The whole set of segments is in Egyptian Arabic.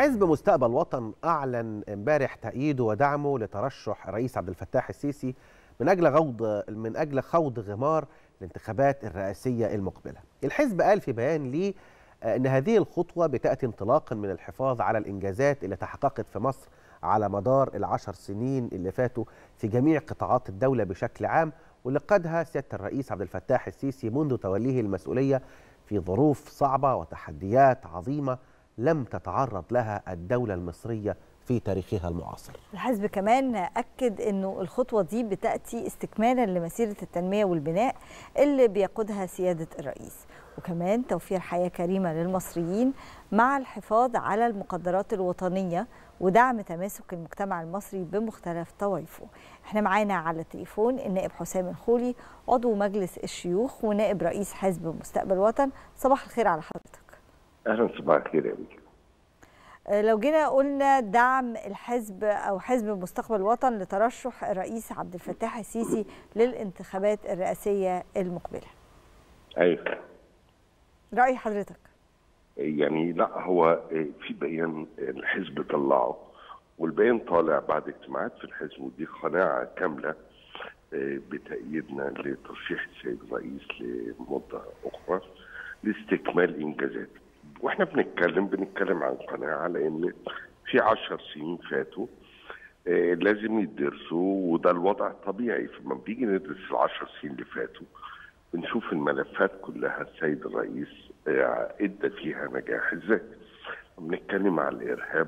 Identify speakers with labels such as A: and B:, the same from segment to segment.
A: حزب مستقبل وطن اعلن امبارح تأييده ودعمه لترشح الرئيس عبد الفتاح السيسي من اجل خوض من اجل خوض غمار الانتخابات الرئاسيه المقبله. الحزب قال في بيان ليه ان هذه الخطوه بتاتي انطلاقا من الحفاظ على الانجازات اللي تحققت في مصر على مدار العشر سنين اللي فاتوا في جميع قطاعات الدوله بشكل عام واللي قادها سياده الرئيس عبد الفتاح السيسي منذ توليه المسؤوليه في ظروف صعبه وتحديات عظيمه لم تتعرض لها الدوله المصريه في تاريخها المعاصر.
B: الحزب كمان اكد انه الخطوه دي بتاتي استكمالا لمسيره التنميه والبناء اللي بيقودها سياده الرئيس وكمان توفير حياه كريمه للمصريين مع الحفاظ على المقدرات الوطنيه ودعم تماسك المجتمع المصري بمختلف طوائفه. احنا معانا على التليفون النائب حسام الخولي عضو مجلس الشيوخ ونائب رئيس حزب مستقبل وطن صباح الخير على حضرتك.
C: اهلا صباح الخير يا بيكي.
B: لو جينا قلنا دعم الحزب او حزب مستقبل وطن لترشح الرئيس عبد الفتاح السيسي للانتخابات الرئاسيه المقبله.
C: ايوه.
B: راي حضرتك؟
C: يعني لا هو في بيان الحزب طلعه والبيان طالع بعد اجتماعات في الحزب ودي قناعه كامله بتأييدنا لترشيح السيد الرئيس لمده اخرى لاستكمال انجازات. واحنا بنتكلم بنتكلم عن قناعه لان في عشر سنين فاتوا آه لازم يدرسوا وده الوضع الطبيعي فلما بنيجي ندرس العشر سنين اللي فاتوا بنشوف الملفات كلها السيد الرئيس آه ادى فيها نجاح ازاي بنتكلم عن الارهاب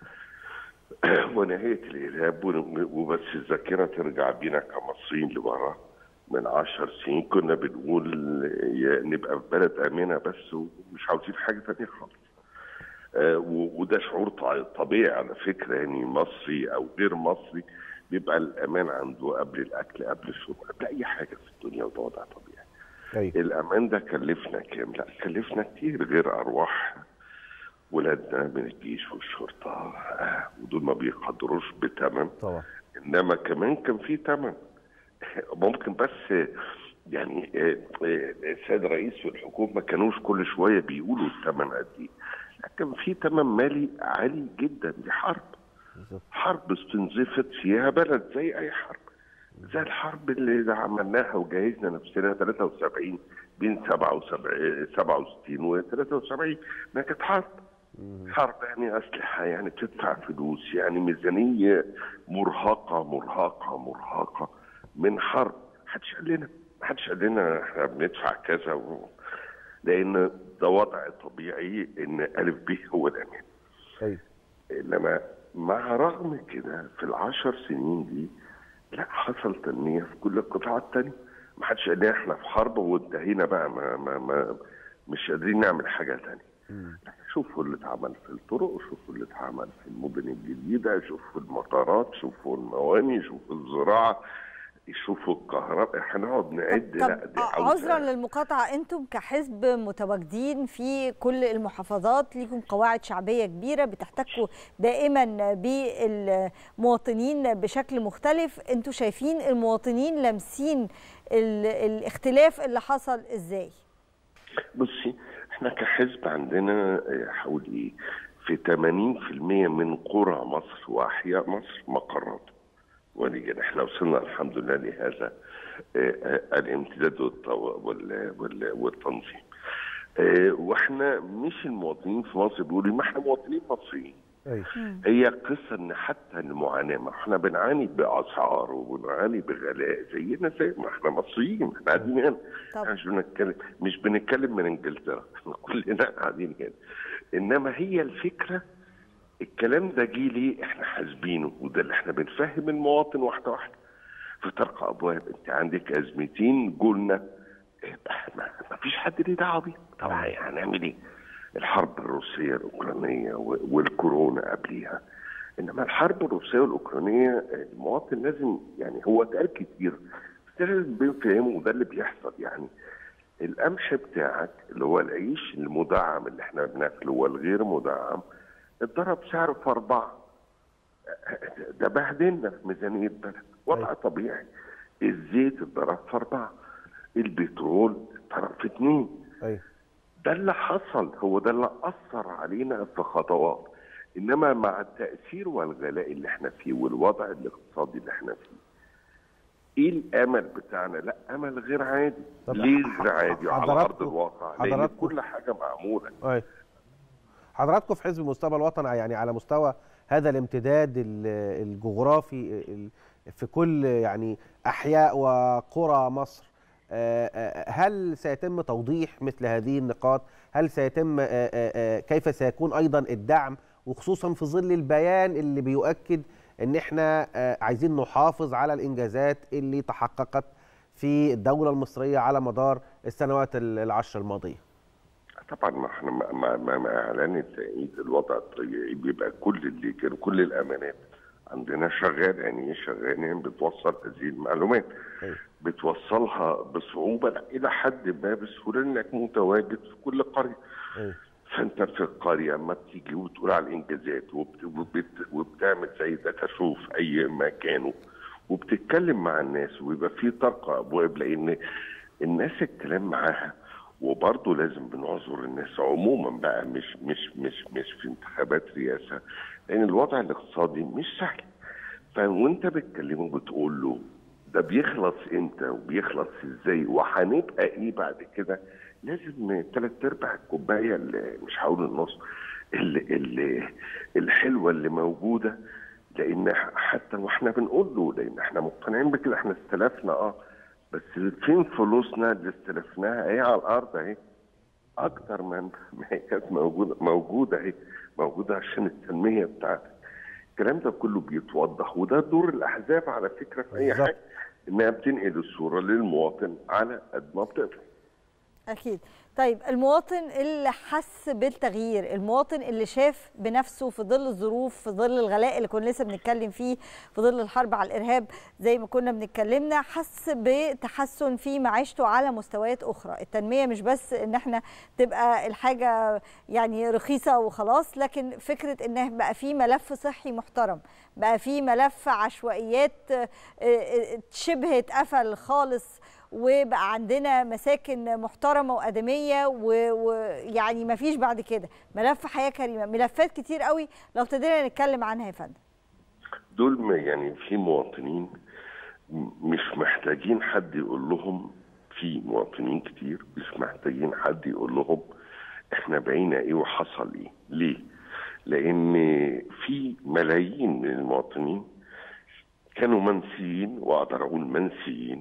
C: ونهايه الارهاب وبس الذاكره ترجع بينا كمصريين لورا من عشر سنين كنا بنقول نبقى في بلد امنه بس ومش عاوزين حاجه ثانيه خالص. آه وده شعور طبيعي على فكره يعني مصري او غير مصري بيبقى الامان عنده قبل الاكل قبل الشرب قبل اي حاجه في الدنيا وده وضع طبيعي. أي. الامان ده كلفنا كام؟ لا كلفنا كتير غير ارواح ولادنا من الجيش والشرطه آه ودول ما بيقدروش بثمن
A: طبعا
C: انما كمان كان في ثمن ممكن بس يعني السيد الرئيس والحكومه ما كانوش كل شويه بيقولوا الثمن قد ايه لكن في ثمن مالي عالي جدا دي حرب حرب استنزفت فيها بلد زي اي حرب زي الحرب اللي عملناها وجهزنا نفسنا 73 بين 67 و 73 ما كانت حرب حرب يعني اسلحه يعني بتدفع فلوس يعني ميزانيه مرهقه مرهقه مرهقه من حرب محدش قال لنا محدش قال لنا احنا بندفع كذا و... لان ده وضع طبيعي ان الف ب هو الامان
A: ايوه
C: انما مع رغم كده في العشر سنين دي لا حصل تنميه في كل القطاعات التانية ما حدش قال لنا احنا في حرب وانتهينا بقى ما, ما, ما مش قادرين نعمل حاجه تانية شوفوا اللي اتعمل في الطرق شوفوا اللي اتعمل في المدن الجديده شوفوا المطارات شوفوا المواني شوفوا الزراعه يشوفوا الكهرباء هنقعد نعد
B: لا دي عذرا للمقاطعه انتم كحزب متواجدين في كل المحافظات ليكم قواعد شعبيه كبيره بتحتكوا دائما بالمواطنين بشكل مختلف انتم شايفين المواطنين لامسين الاختلاف اللي حصل ازاي
C: بصي احنا كحزب عندنا هقول ايه في 80% من قرى مصر واحياء مصر مقرات ولكن احنا وصلنا الحمد لله لهذا الامتداد والتنظيم واحنا مش المواطنين في مصر بيقولوا ما احنا مواطنين مصريين هي قصه ان حتى المعاناه ما احنا بنعاني باسعار وبنعاني بغلاء زينا زي ما احنا مصريين احنا قاعدين هنا احنا مش بنتكلم مش بنتكلم من انجلترا احنا كلنا قاعدين هنا انما هي الفكره الكلام ده جه ليه احنا حاسبينه وده اللي احنا بنفهم المواطن واحده واحده في طرق ابواب انت عندك ازمتين قلنا ما فيش حد ليه دعوه بيه طبعا هنعمل ايه؟ الحرب الروسيه الاوكرانيه والكورونا قبليها انما الحرب الروسيه والاوكرانيه المواطن لازم يعني هو اتقال كتير بس لازم بنفهمه وده اللي بيحصل يعني القمح بتاعك اللي هو العيش المدعم اللي احنا بناكله والغير مدعم اتضرب سعره في أربعة ده بهدلنا في ميزانية البلد وضع طبيعي الزيت اتضرب في أربعة البترول اتضرب في اثنين
A: أيوة.
C: ده اللي حصل هو ده اللي أثر علينا في خطوات انما مع التاثير والغلاء اللي احنا فيه والوضع الاقتصادي اللي احنا فيه ايه الامل بتاعنا؟ لا امل غير عادي
A: طب
C: ليه
A: ح-
C: غير عادي على
A: حضراتكم-
C: ارض الواقع؟ لان
A: حضراتكم-
C: كل حاجه معموله
A: أي. حضراتكم في حزب مستقبل الوطن يعني على مستوى هذا الامتداد ال- الجغرافي ال- في كل يعني احياء وقرى مصر آه، آه، هل سيتم توضيح مثل هذه النقاط؟ هل سيتم آه، آه، آه، كيف سيكون ايضا الدعم وخصوصا في ظل البيان اللي بيؤكد ان احنا آه، عايزين نحافظ على الانجازات اللي تحققت في الدوله المصريه على مدار السنوات ال- العشر الماضيه؟
C: طبعا ما احنا مع, مع, مع, مع اعلان التأييد الوضع الطبيعي بيبقى كل اللي كان كل الامانات عندنا شغال يعني ايه شغال يعني بتوصل هذه المعلومات
A: أيوة.
C: بتوصلها بصعوبه لا الى حد ما بسهوله لانك متواجد في كل قريه
A: أيوة.
C: فانت في القريه اما بتيجي وتقول على الانجازات وبت... وبت... وبتعمل زي ده تشوف اي مكان وبتتكلم مع الناس ويبقى في طرق ابواب لان الناس الكلام معاها وبرضه لازم بنعذر الناس عموما بقى مش مش مش مش في انتخابات رئاسه لان الوضع الاقتصادي مش سهل فوانت بتكلمه بتقول له ده بيخلص امتى وبيخلص ازاي وهنبقى ايه بعد كده لازم ثلاث ارباع الكوبايه اللي مش هقول النص اللي اللي الحلوه اللي موجوده لان حتى واحنا بنقول له لان احنا مقتنعين بكده احنا استلفنا اه بس فين فلوسنا اللي استلفناها اهي على الارض اهي اكتر من ما هي كانت موجوده موجوده اهي موجوده عشان التنميه بتاعتك الكلام ده كله بيتوضح وده دور الاحزاب على فكره في اي
A: بالظبط.
C: حاجه انها بتنقل الصوره للمواطن على قد ما بتقدر
B: أكيد طيب المواطن اللي حس بالتغيير المواطن اللي شاف بنفسه في ظل الظروف في ظل الغلاء اللي كنا لسه بنتكلم فيه في ظل الحرب على الإرهاب زي ما كنا بنتكلمنا حس بتحسن في معيشته على مستويات أخرى التنمية مش بس إن احنا تبقى الحاجة يعني رخيصة وخلاص لكن فكرة إن بقى في ملف صحي محترم بقى في ملف عشوائيات آه، آه، شبه اتقفل خالص وبقى عندنا مساكن محترمه وادميه ويعني ما فيش بعد كده ملف حياه كريمه ملفات كتير قوي لو ابتدينا نتكلم عنها يا فندم
C: دول ما- يعني في مواطنين م- مش محتاجين حد يقول لهم في مواطنين كتير مش محتاجين حد يقول لهم احنا بقينا ايه وحصل ايه ليه لان في ملايين من المواطنين كانوا منسيين واقدر اقول منسيين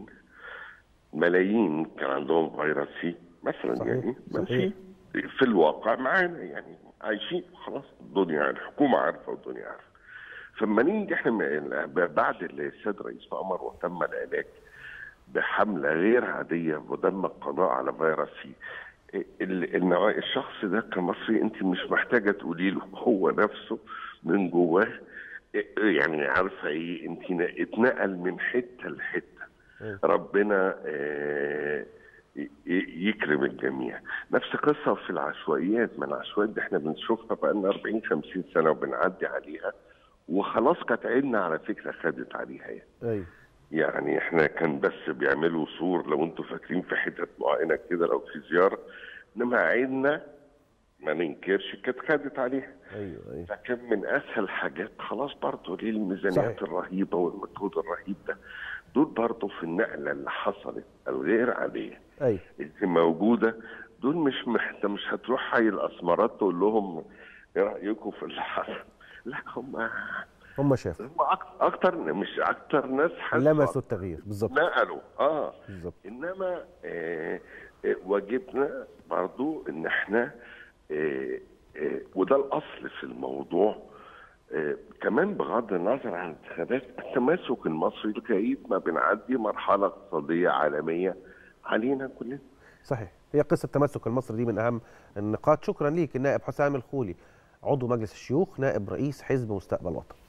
C: ملايين كان عندهم فيروس سي مثلا
A: صحيح،
C: يعني
A: صحيح.
C: منسي في الواقع معانا يعني عايشين خلاص الدنيا الحكومه عارفه والدنيا عارفه فلما نيجي احنا م- بعد اللي السيد رئيس امر وتم العلاج بحمله غير عاديه وتم القضاء على فيروس سي ال- النوع- الشخص ده كمصري انت مش محتاجه تقولي له هو نفسه من جواه يعني عارفه ايه انت ن- اتنقل من حته لحته ربنا آه، ي- ي- يكرم الجميع نفس قصة في العشوائيات ما العشوائيات دي احنا بنشوفها بقالنا 40 50 سنة وبنعدي عليها وخلاص كانت عيننا على فكرة خدت عليها يعني.
A: ايوه
C: يعني احنا كان بس بيعملوا سور لو انتوا فاكرين في حتت معينة كده لو في زيارة انما عيننا ما ننكرش كانت خدت عليها
A: ايوه ايوه
C: فكان من اسهل حاجات خلاص برضه ليه الميزانيات
A: صحيح.
C: الرهيبه والمجهود الرهيب ده دول برضه في النقله اللي حصلت الغير عاديه
A: ايوه
C: اللي موجوده دول مش محت... مش هتروح حي الاسمرات تقول لهم ايه رايكم في اللي حصل لا هم
A: هم شافوا
C: هم أك- اكتر مش اكتر ناس حسوا
A: لمسوا التغيير بالظبط
C: نقلوا اه
A: بالظبط
C: انما آه آه واجبنا برضو ان احنا آه آه وده الاصل في الموضوع آه كمان بغض النظر عن الانتخابات التماسك المصري لغايه ما بنعدي مرحله اقتصاديه عالميه علينا كلنا
A: صحيح هي قصه تمسك المصري دي من اهم النقاط شكرا ليك النائب حسام الخولي عضو مجلس الشيوخ نائب رئيس حزب مستقبل وطن